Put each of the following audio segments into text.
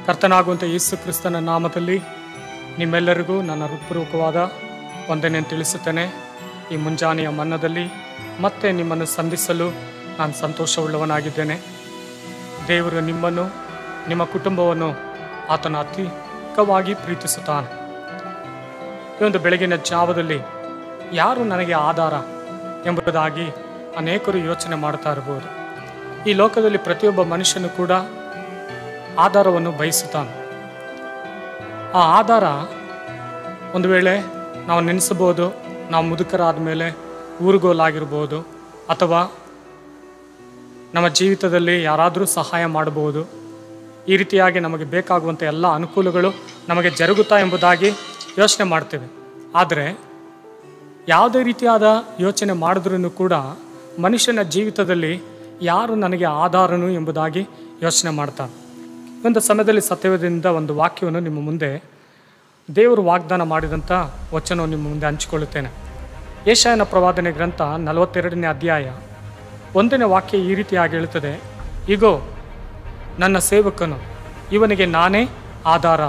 ಕರ್ತನಾಗುವಂಥ ಯೇಸು ಕ್ರಿಸ್ತನ ನಾಮದಲ್ಲಿ ನಿಮ್ಮೆಲ್ಲರಿಗೂ ನನ್ನ ಹೃತ್ಪೂರ್ವಕವಾದ ವಂದನೆ ತಿಳಿಸುತ್ತೇನೆ ಈ ಮುಂಜಾನೆಯ ಮನ್ನದಲ್ಲಿ ಮತ್ತೆ ನಿಮ್ಮನ್ನು ಸಂಧಿಸಲು ನಾನು ಸಂತೋಷವುಳ್ಳವನಾಗಿದ್ದೇನೆ ದೇವರು ನಿಮ್ಮನ್ನು ನಿಮ್ಮ ಕುಟುಂಬವನ್ನು ಆತನ ಅಧಿಕವಾಗಿ ಪ್ರೀತಿಸುತ್ತಾನೆ ಈ ಒಂದು ಬೆಳಗಿನ ಜಾವದಲ್ಲಿ ಯಾರು ನನಗೆ ಆಧಾರ ಎಂಬುದಾಗಿ ಅನೇಕರು ಯೋಚನೆ ಮಾಡ್ತಾ ಇರಬಹುದು ಈ ಲೋಕದಲ್ಲಿ ಪ್ರತಿಯೊಬ್ಬ ಮನುಷ್ಯನು ಕೂಡ ಆಧಾರವನ್ನು ಬಯಸುತ್ತಾನೆ ಆ ಆಧಾರ ಒಂದು ವೇಳೆ ನಾವು ನೆನೆಸಬಹುದು ನಾವು ಮುದುಕರಾದ ಮೇಲೆ ಊರುಗೋಲಾಗಿರ್ಬೋದು ಅಥವಾ ನಮ್ಮ ಜೀವಿತದಲ್ಲಿ ಯಾರಾದರೂ ಸಹಾಯ ಮಾಡಬಹುದು ಈ ರೀತಿಯಾಗಿ ನಮಗೆ ಬೇಕಾಗುವಂಥ ಎಲ್ಲ ಅನುಕೂಲಗಳು ನಮಗೆ ಜರುಗುತ್ತಾ ಎಂಬುದಾಗಿ ಯೋಚನೆ ಮಾಡ್ತೇವೆ ಆದರೆ ಯಾವುದೇ ರೀತಿಯಾದ ಯೋಚನೆ ಮಾಡಿದ್ರೂ ಕೂಡ ಮನುಷ್ಯನ ಜೀವಿತದಲ್ಲಿ ಯಾರು ನನಗೆ ಆಧಾರನು ಎಂಬುದಾಗಿ ಯೋಚನೆ ಮಾಡ್ತಾರೆ ಒಂದು ಸಮಯದಲ್ಲಿ ಸತ್ಯವೇದದಿಂದ ಒಂದು ವಾಕ್ಯವನ್ನು ನಿಮ್ಮ ಮುಂದೆ ದೇವರು ವಾಗ್ದಾನ ಮಾಡಿದಂಥ ವಚನವನ್ನು ನಿಮ್ಮ ಮುಂದೆ ಹಂಚಿಕೊಳ್ಳುತ್ತೇನೆ ಏಷಾಯನ ಪ್ರವಾದನೆ ಗ್ರಂಥ ನಲವತ್ತೆರಡನೇ ಅಧ್ಯಾಯ ಒಂದನೇ ವಾಕ್ಯ ಈ ರೀತಿಯಾಗಿ ಹೇಳುತ್ತದೆ ಈಗೋ ನನ್ನ ಸೇವಕನು ಇವನಿಗೆ ನಾನೇ ಆಧಾರ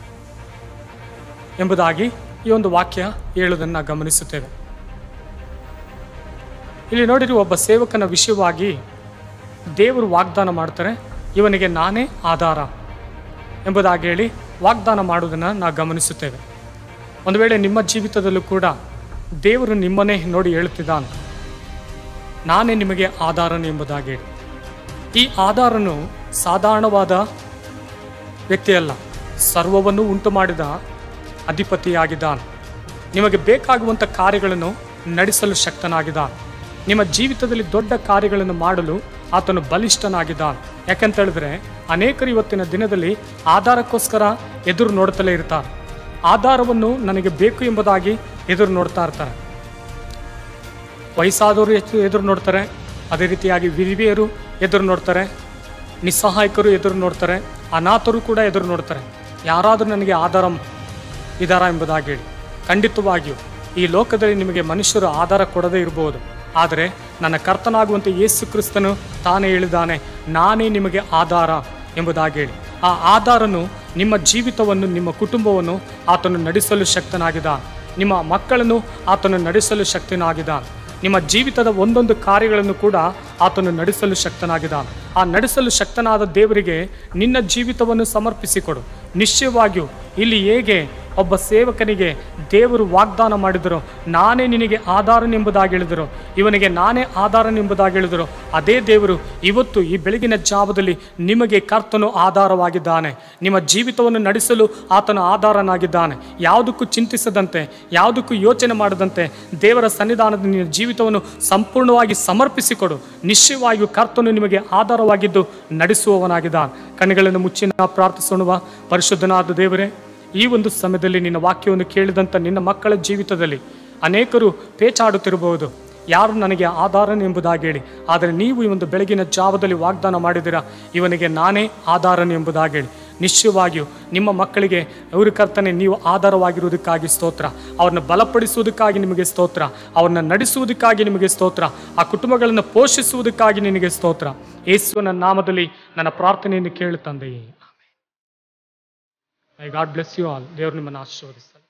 ಎಂಬುದಾಗಿ ಈ ಒಂದು ವಾಕ್ಯ ಹೇಳುವುದನ್ನು ಗಮನಿಸುತ್ತೇವೆ ಇಲ್ಲಿ ನೋಡಿರಿ ಒಬ್ಬ ಸೇವಕನ ವಿಷಯವಾಗಿ ದೇವರು ವಾಗ್ದಾನ ಮಾಡ್ತಾರೆ ಇವನಿಗೆ ನಾನೇ ಆಧಾರ ಎಂಬುದಾಗಿ ಹೇಳಿ ವಾಗ್ದಾನ ಮಾಡುವುದನ್ನು ನಾವು ಗಮನಿಸುತ್ತೇವೆ ಒಂದು ವೇಳೆ ನಿಮ್ಮ ಜೀವಿತದಲ್ಲೂ ಕೂಡ ದೇವರು ನಿಮ್ಮನ್ನೇ ನೋಡಿ ಹೇಳುತ್ತಿದ್ದಾನೆ ನಾನೇ ನಿಮಗೆ ಆಧಾರನು ಎಂಬುದಾಗಿ ಹೇಳಿ ಈ ಆಧಾರನು ಸಾಧಾರಣವಾದ ವ್ಯಕ್ತಿಯಲ್ಲ ಸರ್ವವನ್ನು ಉಂಟು ಮಾಡಿದ ಅಧಿಪತಿಯಾಗಿದ್ದಾನೆ ನಿಮಗೆ ಬೇಕಾಗುವಂಥ ಕಾರ್ಯಗಳನ್ನು ನಡೆಸಲು ಶಕ್ತನಾಗಿದ್ದಾನೆ ನಿಮ್ಮ ಜೀವಿತದಲ್ಲಿ ದೊಡ್ಡ ಕಾರ್ಯಗಳನ್ನು ಮಾಡಲು ಆತನು ಬಲಿಷ್ಠನಾಗಿದ್ದಾನೆ ಯಾಕಂತ ಹೇಳಿದ್ರೆ ಅನೇಕರು ಇವತ್ತಿನ ದಿನದಲ್ಲಿ ಆಧಾರಕ್ಕೋಸ್ಕರ ಎದುರು ನೋಡ್ತಲೇ ಇರ್ತಾರೆ ಆಧಾರವನ್ನು ನನಗೆ ಬೇಕು ಎಂಬುದಾಗಿ ಎದುರು ನೋಡ್ತಾ ಇರ್ತಾರೆ ವಯಸ್ಸಾದವರು ಹೆಚ್ಚು ಎದುರು ನೋಡ್ತಾರೆ ಅದೇ ರೀತಿಯಾಗಿ ವಿಧಿವೆಯರು ಎದುರು ನೋಡ್ತಾರೆ ನಿಸ್ಸಹಾಯಕರು ಎದುರು ನೋಡ್ತಾರೆ ಅನಾಥರು ಕೂಡ ಎದುರು ನೋಡ್ತಾರೆ ಯಾರಾದರೂ ನನಗೆ ಆಧಾರ ಇದಾರ ಎಂಬುದಾಗಿ ಹೇಳಿ ಖಂಡಿತವಾಗಿಯೂ ಈ ಲೋಕದಲ್ಲಿ ನಿಮಗೆ ಮನುಷ್ಯರು ಆಧಾರ ಕೊಡದೇ ಇರಬಹುದು ಆದರೆ ನನ್ನ ಕರ್ತನಾಗುವಂಥ ಯೇಸು ಕ್ರಿಸ್ತನು ತಾನೇ ಹೇಳಿದಾನೆ ನಾನೇ ನಿಮಗೆ ಆಧಾರ ಎಂಬುದಾಗಿ ಹೇಳಿ ಆ ಆಧಾರನು ನಿಮ್ಮ ಜೀವಿತವನ್ನು ನಿಮ್ಮ ಕುಟುಂಬವನ್ನು ಆತನು ನಡೆಸಲು ಶಕ್ತನಾಗಿದ್ದಾನೆ ನಿಮ್ಮ ಮಕ್ಕಳನ್ನು ಆತನು ನಡೆಸಲು ಶಕ್ತನಾಗಿದ್ದಾನೆ ನಿಮ್ಮ ಜೀವಿತದ ಒಂದೊಂದು ಕಾರ್ಯಗಳನ್ನು ಕೂಡ ಆತನು ನಡೆಸಲು ಶಕ್ತನಾಗಿದ್ದಾನೆ ಆ ನಡೆಸಲು ಶಕ್ತನಾದ ದೇವರಿಗೆ ನಿನ್ನ ಜೀವಿತವನ್ನು ಸಮರ್ಪಿಸಿಕೊಡು ನಿಶ್ಚಯವಾಗಿಯೂ ಇಲ್ಲಿ ಹೇಗೆ ಒಬ್ಬ ಸೇವಕನಿಗೆ ದೇವರು ವಾಗ್ದಾನ ಮಾಡಿದರು ನಾನೇ ನಿನಗೆ ಆಧಾರನೆಂಬುದಾಗಿ ಹೇಳಿದರು ಇವನಿಗೆ ನಾನೇ ಆಧಾರನೆಂಬುದಾಗಿ ಹೇಳಿದರು ಅದೇ ದೇವರು ಇವತ್ತು ಈ ಬೆಳಗಿನ ಜಾವದಲ್ಲಿ ನಿಮಗೆ ಕರ್ತನು ಆಧಾರವಾಗಿದ್ದಾನೆ ನಿಮ್ಮ ಜೀವಿತವನ್ನು ನಡೆಸಲು ಆತನು ಆಧಾರನಾಗಿದ್ದಾನೆ ಯಾವುದಕ್ಕೂ ಚಿಂತಿಸದಂತೆ ಯಾವುದಕ್ಕೂ ಯೋಚನೆ ಮಾಡದಂತೆ ದೇವರ ಸನ್ನಿಧಾನದ ನಿನ್ನ ಜೀವಿತವನ್ನು ಸಂಪೂರ್ಣವಾಗಿ ಸಮರ್ಪಿಸಿಕೊಡು ನಿಶ್ಚಯವಾಗಿಯೂ ಕರ್ತನು ನಿಮಗೆ ಆಧಾರವಾಗಿದ್ದು ನಡೆಸುವವನಾಗಿದ್ದಾನೆ ಕಣ್ಣುಗಳನ್ನು ಮುಚ್ಚಿ ನಾವು ಪ್ರಾರ್ಥಿಸೋಣವ ಪರಿಶುದ್ಧನಾದ ದೇವರೇ ಈ ಒಂದು ಸಮಯದಲ್ಲಿ ನಿನ್ನ ವಾಕ್ಯವನ್ನು ಕೇಳಿದಂಥ ನಿನ್ನ ಮಕ್ಕಳ ಜೀವಿತದಲ್ಲಿ ಅನೇಕರು ಪೇಚಾಡುತ್ತಿರಬಹುದು ಯಾರು ನನಗೆ ಆಧಾರ ಎಂಬುದಾಗಿ ಹೇಳಿ ಆದರೆ ನೀವು ಈ ಒಂದು ಬೆಳಗಿನ ಜಾವದಲ್ಲಿ ವಾಗ್ದಾನ ಮಾಡಿದಿರಾ ಇವನಿಗೆ ನಾನೇ ಆಧಾರನು ಎಂಬುದಾಗಿ ಹೇಳಿ ನಿಶ್ಚಯವಾಗಿಯೂ ನಿಮ್ಮ ಮಕ್ಕಳಿಗೆ ಅವರು ಕರ್ತನೆ ನೀವು ಆಧಾರವಾಗಿರುವುದಕ್ಕಾಗಿ ಸ್ತೋತ್ರ ಅವ್ರನ್ನ ಬಲಪಡಿಸುವುದಕ್ಕಾಗಿ ನಿಮಗೆ ಸ್ತೋತ್ರ ಅವ್ರನ್ನ ನಡೆಸುವುದಕ್ಕಾಗಿ ನಿಮಗೆ ಸ್ತೋತ್ರ ಆ ಕುಟುಂಬಗಳನ್ನು ಪೋಷಿಸುವುದಕ್ಕಾಗಿ ನಿನಗೆ ಸ್ತೋತ್ರ ಯೇಸುವಿನ ನಾಮದಲ್ಲಿ ನನ್ನ ಪ್ರಾರ್ಥನೆಯನ್ನು ಕೇಳು ತಂದೆಯೇ I God bless you all ದೇವರು ನಿಮ್ಮನ್ನು ಆಶೀರ್ವದಿಸ್ತಾರೆ